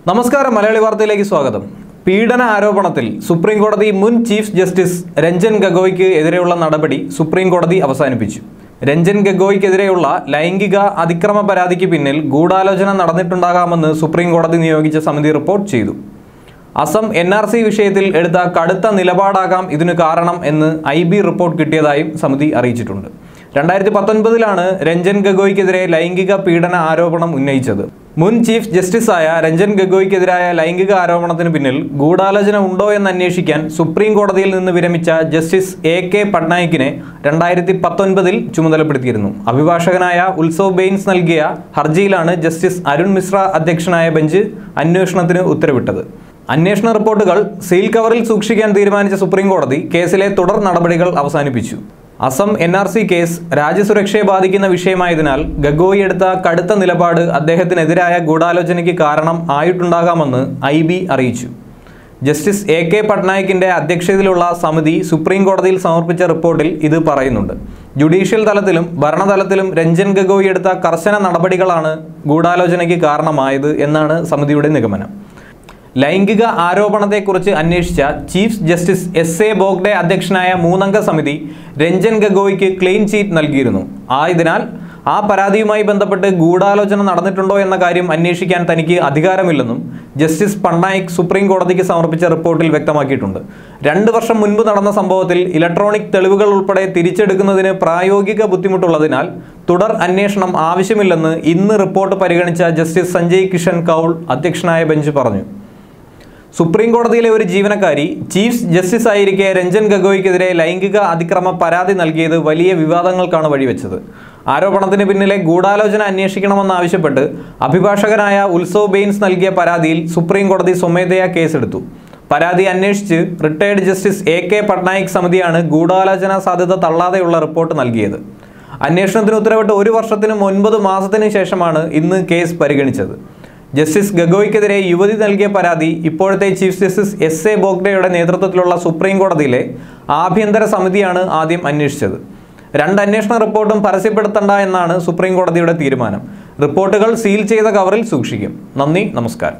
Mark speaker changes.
Speaker 1: നമസ്കാരം മലയാളി വാർത്തയിലേക്ക് സ്വാഗതം പീഡന ആരോപണത്തിൽ സുപ്രീം കോടതി മുൻ ചീഫ് ജസ്റ്റിസ് രഞ്ജൻ ഗഗോയ്ക്ക് എതിരെയുള്ള നടപടി സുപ്രീം കോടതി അവസാനിപ്പിച്ചു രഞ്ജൻ ഗഗോയ്ക്കെതിരെയുള്ള ലൈംഗിക അതിക്രമ പരാതിക്ക് പിന്നിൽ ഗൂഢാലോചന നടന്നിട്ടുണ്ടാകാമെന്ന് സുപ്രീം കോടതി നിയോഗിച്ച സമിതി റിപ്പോർട്ട് ചെയ്തു അസം എൻ ആർ സി വിഷയത്തിൽ എടുത്ത കടുത്ത നിലപാടാകാം ഇതിനു കാരണം എന്ന് ഐ ബി റിപ്പോർട്ട് കിട്ടിയതായും സമിതി അറിയിച്ചിട്ടുണ്ട് രണ്ടായിരത്തി പത്തൊൻപതിലാണ് രഞ്ജൻ ഗഗോയ്ക്കെതിരെ ലൈംഗിക പീഡന ആരോപണം ഉന്നയിച്ചത് മുൻ ചീഫ് ജസ്റ്റിസായ രഞ്ജൻ ഗഗോയ്ക്കെതിരായ ലൈംഗിക ആരോപണത്തിന് പിന്നിൽ ഗൂഢാലോചന ഉണ്ടോ എന്ന് അന്വേഷിക്കാൻ സുപ്രീം കോടതിയിൽ നിന്ന് വിരമിച്ച ജസ്റ്റിസ് എ കെ പട്നായിക്കിനെ രണ്ടായിരത്തി പത്തൊൻപതിൽ ചുമതലപ്പെടുത്തിയിരുന്നു അഭിഭാഷകനായ ഉത്സവ് ബെയിൻസ് നൽകിയ ഹർജിയിലാണ് ജസ്റ്റിസ് അരുൺ മിശ്ര അധ്യക്ഷനായ ബെഞ്ച് അന്വേഷണത്തിന് ഉത്തരവിട്ടത് അന്വേഷണ റിപ്പോർട്ടുകൾ സീൽ കവറിൽ സൂക്ഷിക്കാൻ തീരുമാനിച്ച സുപ്രീം കോടതി കേസിലെ തുടർ നടപടികൾ അവസാനിപ്പിച്ചു Assam N R C case രാജ്യസുരക്ഷയെ ബാധിക്കുന്ന വിഷയമായതിനാൽ ഗഗോയി എടുത്ത കടുത്ത നിലപാട് അദ്ദേഹത്തിനെതിരായ ഗൂഢാലോചനയ്ക്ക് കാരണം ആയിട്ടുണ്ടാകാമെന്ന് ഐ ബി അറിയിച്ചു ജസ്റ്റിസ് എ കെ പട്നായിക്കിന്റെ അധ്യക്ഷതയിലുള്ള സമിതി സുപ്രീം കോടതിയിൽ സമർപ്പിച്ച റിപ്പോർട്ടിൽ ഇത് പറയുന്നുണ്ട് ജുഡീഷ്യൽ തലത്തിലും ഭരണതലത്തിലും രഞ്ജൻ ഗഗോയി എടുത്ത കർശന നടപടികളാണ് ഗൂഢാലോചനയ്ക്ക് കാരണമായത് എന്നാണ് സമിതിയുടെ നിഗമനം ലൈംഗിക ആരോപണത്തെക്കുറിച്ച് അന്വേഷിച്ച chief justice S A Bobde അധ്യക്ഷനായ മൂന്നംഗ സമിതി രഞ്ജൻ ഗഗോയ്ക്ക് ക്ലീൻ ചീറ്റ് നൽകിയിരുന്നു ആയതിനാൽ ആ പരാതിയുമായി ബന്ധപ്പെട്ട് ഗൂഢാലോചന നടന്നിട്ടുണ്ടോ എന്ന കാര്യം അന്വേഷിക്കാൻ തനിക്ക് അധികാരമില്ലെന്നും ജസ്റ്റിസ് പട്നായിക് സുപ്രീം കോടതിക്ക് സമർപ്പിച്ച റിപ്പോർട്ടിൽ വ്യക്തമാക്കിയിട്ടുണ്ട് രണ്ട് വർഷം മുൻപ് നടന്ന സംഭവത്തിൽ ഇലക്ട്രോണിക് തെളിവുകൾ ഉൾപ്പെടെ തിരിച്ചെടുക്കുന്നതിന് പ്രായോഗിക ബുദ്ധിമുട്ടുള്ളതിനാൽ തുടർ അന്വേഷണം ആവശ്യമില്ലെന്ന് ഇന്ന് റിപ്പോർട്ട് പരിഗണിച്ച ജസ്റ്റിസ് സഞ്ജയ് കിഷൻ കൗൾ അധ്യക്ഷനായ ബെഞ്ച് പറഞ്ഞു സുപ്രീം കോടതിയിലെ ഒരു ജീവനക്കാരി ചീഫ് ജസ്റ്റിസ് ആയിരിക്കെ രഞ്ജൻ ഗഗോയ്ക്കെതിരെ ലൈംഗിക അതിക്രമ പരാതി നൽകിയത് വലിയ വിവാദങ്ങൾക്കാണ് വഴിവെച്ചത് ആരോപണത്തിന് പിന്നിലെ ഗൂഢാലോചന അന്വേഷിക്കണമെന്നാവശ്യപ്പെട്ട് അഭിഭാഷകനായ ഉത്സവ് ബെയിൻസ് നൽകിയ പരാതിയിൽ സുപ്രീം കോടതി സ്വമേധയാ കേസെടുത്തു പരാതി അന്വേഷിച്ച് retired justice A K Patnaik സമിതിയാണ് ഗൂഢാലോചന സാധ്യത തള്ളാതെയുള്ള റിപ്പോർട്ട് നൽകിയത് അന്വേഷണത്തിന് ഉത്തരവിട്ട് ഒരു വർഷത്തിനും ഒൻപത് മാസത്തിനു ശേഷമാണ് ഇന്ന് കേസ് പരിഗണിച്ചത് ജസ്റ്റിസ് ഗഗോയ്ക്കെതിരെ യുവതി നൽകിയ പരാതി ഇപ്പോഴത്തെ ചീഫ് ജസ്റ്റിസ് എസ് എ ബോഗ്ഡെയുടെ നേതൃത്വത്തിലുള്ള സുപ്രീം കോടതിയിലെ ആഭ്യന്തര സമിതിയാണ് ആദ്യം അന്വേഷിച്ചത് രണ്ട് അന്വേഷണ റിപ്പോർട്ടും പരസ്യപ്പെടുത്തണ്ട എന്നാണ് സുപ്രീം കോടതിയുടെ തീരുമാനം റിപ്പോർട്ടുകൾ സീൽ ചെയ്ത കവറിൽ സൂക്ഷിക്കും നന്ദി നമസ്കാരം